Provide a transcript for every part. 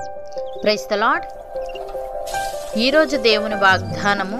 price the lord ఈరోజు దేవుని వాగ్దానము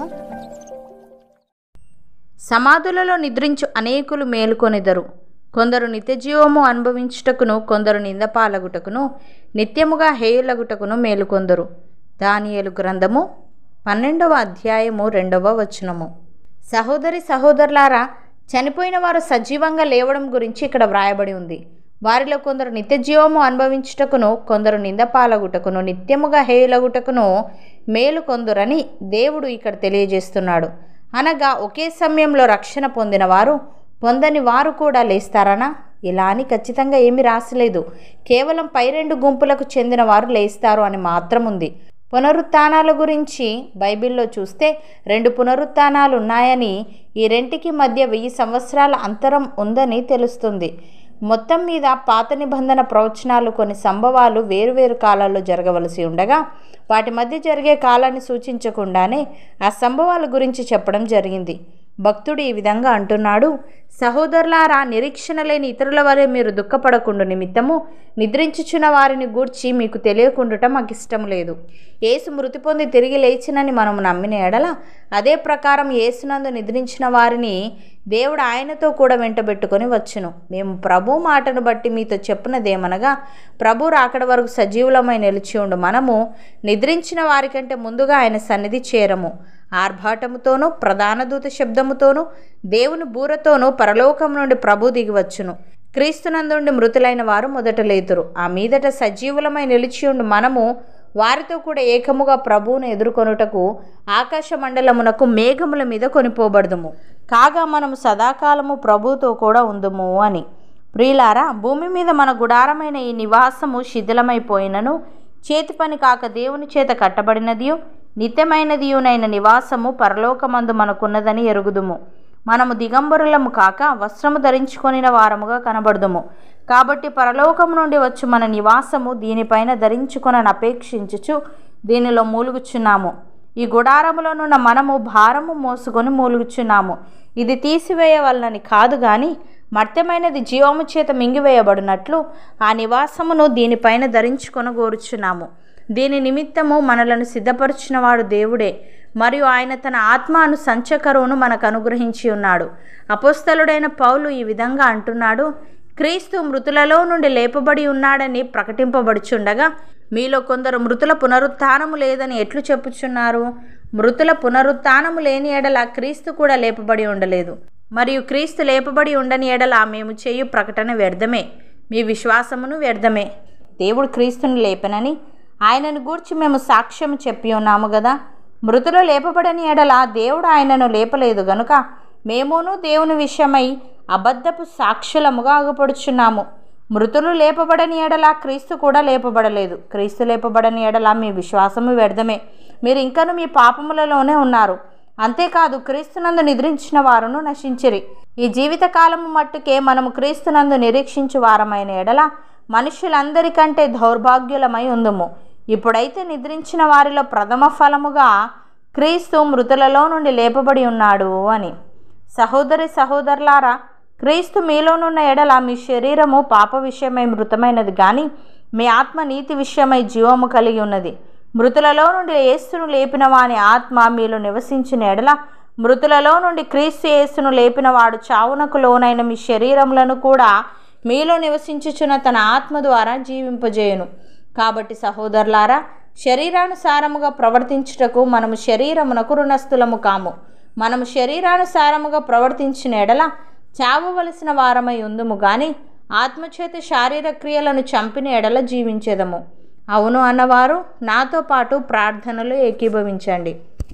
సమాధులలో నిద్రించు అనేకులు మేలుకొనిదరు కొందరు నిత్యజీవము అనుభవించుటకును కొందరు నిందపాలగుటకును నిత్యముగా హేయులగుటకును మేలుకొందరు దానియేలు గ్రంథము పన్నెండవ అధ్యాయము రెండవ వచనము సహోదరి సహోదరులారా చనిపోయిన వారు సజీవంగా లేవడం గురించి ఇక్కడ వ్రాయబడి ఉంది వారిలో కొందరు నిత్యజీవము అనుభవించుటకును కొందరు నిందపాలగుటకును నిత్యముగా హేయులగుటకును మేలు కొందరని దేవుడు ఇక్కడ తెలియజేస్తున్నాడు అనగా ఒకే సమయంలో రక్షణ పొందిన వారు పొందని వారు కూడా లేస్తారనా ఇలా అని ఖచ్చితంగా ఏమీ రాసలేదు కేవలం పై రెండు గుంపులకు చెందిన వారు లేస్తారు అని మాత్రం ఉంది పునరుత్థానాల గురించి బైబిల్లో చూస్తే రెండు పునరుత్థానాలు ఉన్నాయని ఈ రెంటికి మధ్య వెయ్యి సంవత్సరాల అంతరం ఉందని తెలుస్తుంది మొత్తం మీద పాత నిబంధన ప్రవచనాలు కొన్ని సంభవాలు వేరువేరు కాలాల్లో జరగవలసి ఉండగా వాటి మధ్య జరిగే కాలాన్ని సూచించకుండానే ఆ సంభవాల గురించి చెప్పడం జరిగింది భక్తుడు ఈ విధంగా అంటున్నాడు సహోదరులారా నిరీక్షణ లేని ఇతరుల వలె మీరు దుఃఖపడకుండా నిమిత్తము నిద్రించుచున్న వారిని గూర్చి మీకు తెలియకుండుట మాకు ఇష్టం లేదు ఏసు మృతి పొంది తిరిగి లేచినని మనం నమ్మిన ఎడల అదే ప్రకారం ఏసునందు నిద్రించిన వారిని దేవుడు ఆయనతో కూడా వెంటబెట్టుకొని వచ్చును మేము ప్రభు మాటను బట్టి మీతో చెప్పినదేమనగా ప్రభు రాకడ వరకు సజీవులమై నిలిచి ఉండు మనము నిద్రించిన వారికంటే ముందుగా ఆయన సన్నిధి చేరము ఆర్భాటముతోనూ ప్రధాన దూత శబ్దముతోనూ దేవుని బూరతోనూ పరలోకం నుండి ప్రభు దిగివచ్చును క్రీస్తునందుండి మృతులైన వారు మొదట లేతురు ఆ మీదట సజీవులమై నిలిచి ఉండి మనము వారితో కూడా ఏకముగా ప్రభువును ఎదుర్కొనుటకు ఆకాశ మండలమునకు మేఘముల మీద కొనిపోబడదుము కాగా మనము సదాకాలము ప్రభువుతో కూడా ఉందుము అని ప్రియులారా భూమి మీద మన గుడారమైన ఈ నివాసము శిథిలమైపోయినను చేతి పని కాక దేవుని చేత కట్టబడినదియు నిత్యమైనదియునైన నివాసము పరలోకమందు మనకున్నదని ఎరుగుదుము మనము దిగంబరులము కాక వస్త్రము ధరించుకొనిన వారముగా కనబడుదుము కాబట్టి పరలోకము నుండి వచ్చు మన నివాసము దీనిపైన ధరించుకొనని అపేక్షించుచు దీనిలో మూలుగుచున్నాము ఈ గుడారములోనున్న మనము భారము మోసుకొని మూలుగుచున్నాము ఇది తీసివేయవలనని కాదు గాని మర్త్యమైనది జీవము చేత మింగివేయబడినట్లు ఆ నివాసమును దీనిపైన ధరించుకొనగోరుచున్నాము దీని నిమిత్తము మనలను సిద్ధపరుచినవాడు దేవుడే మరియు ఆయన తన ఆత్మను సంచకరువును మనకు అనుగ్రహించి ఉన్నాడు అపోస్తలుడైన పౌలు ఈ విధంగా అంటున్నాడు క్రీస్తు మృతులలో నుండి లేపబడి ఉన్నాడని ప్రకటింపబడుచుండగా మీలో కొందరు మృతుల పునరుత్థానము లేదని ఎట్లు చెప్పుచున్నారు మృతుల పునరుత్థానము లేని ఎడల క్రీస్తు కూడా లేపబడి ఉండలేదు మరియు క్రీస్తు లేపబడి ఉండని ఎడల మేము చేయు ప్రకటన వ్యర్థమే మీ విశ్వాసమును వ్యర్థమే దేవుడు క్రీస్తుని లేపనని ఆయనను గూర్చి మేము సాక్ష్యం చెప్పి ఉన్నాము కదా మృతులు లేపబడని ఎడల దేవుడు ఆయనను లేపలేదు గనుక మేమును దేవుని విషయమై అబద్ధపు సాక్షులముగా అగుపడుచున్నాము మృతులు లేపబడని ఎడల క్రీస్తు కూడా లేపబడలేదు క్రీస్తు లేపబడని ఎడల మీ విశ్వాసము వ్యర్థమే మీరు ఇంకను మీ పాపములలోనే ఉన్నారు అంతేకాదు క్రీస్తునందు నిద్రించిన వారును నశించిరి ఈ జీవిత కాలము మట్టుకే మనము క్రీస్తునందు నిరీక్షించు వారమైన ఎడల మనుషులందరికంటే దౌర్భాగ్యులమై ఉందుము ఇప్పుడైతే నిద్రించిన వారిలో ప్రథమ ఫలముగా క్రీస్తు మృతులలో నుండి లేపబడి ఉన్నాడు అని సహోదరి సహోదరులారా క్రీస్తు మీలోనున్న ఎడల మీ శరీరము పాప విషయమై మృతమైనది కానీ మీ ఆత్మ నీతి విషయమై జీవము కలిగి ఉన్నది మృతులలో నుండి యేసును లేపిన వాని ఆత్మ మీలో నివసించిన ఎడల మృతులలో నుండి క్రీస్తు యేసును లేపిన వాడు చావునకు లోనైన మీ శరీరములను కూడా మీలో నివసించుచున్న తన ఆత్మ ద్వారా జీవింపజేయును కాబట్టి సహోదరులారా శరీరానుసారముగా ప్రవర్తించుటకు మనము శరీరమునకు రుణస్థులము కాము మనము శరీరానుసారముగా ప్రవర్తించిన ఎడల చావవలసిన వారమై ఉందుము గాని ఆత్మచేత శారీర క్రియలను చంపిన ఎడల జీవించేదము అవును అన్నవారు నాతో పాటు ప్రార్థనలు ఏకీభవించండి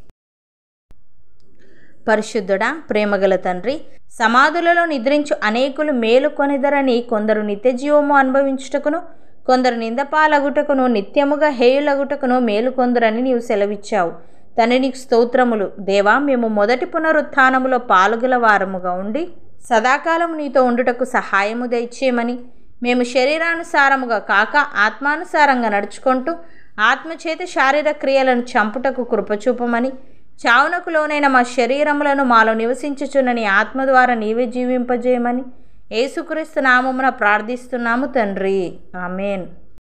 పరిశుద్ధుడా ప్రేమగల తండ్రి సమాధులలో నిద్రించు అనేకులు మేలుకొనిదరని కొందరు నిత్యజీవము అనుభవించుటకును కొందరు నిందపాలగుటకును నిత్యముగా హేయులగుటకును మేలుకొందరని నీవు సెలవిచ్చావు తండ్రి నీకు స్తోత్రములు దేవా మేము మొదటి పునరుత్థానములో పాల్గొల వారముగా ఉండి సదాకాలం నీతో ఉండుటకు సహాయము దయచేయమని మేము శరీరానుసారముగా కాక ఆత్మానుసారంగా నడుచుకుంటూ ఆత్మచేత శారీర క్రియలను చంపుటకు కృపచూపమని చావునకు లోనైన మా శరీరములను మాలో నివసించుచున్న నీ ఆత్మ ద్వారా నీవే జీవింపజేయమని యేసుక్రీస్తు నామమున ప్రార్థిస్తున్నాము తండ్రి ఆమెన్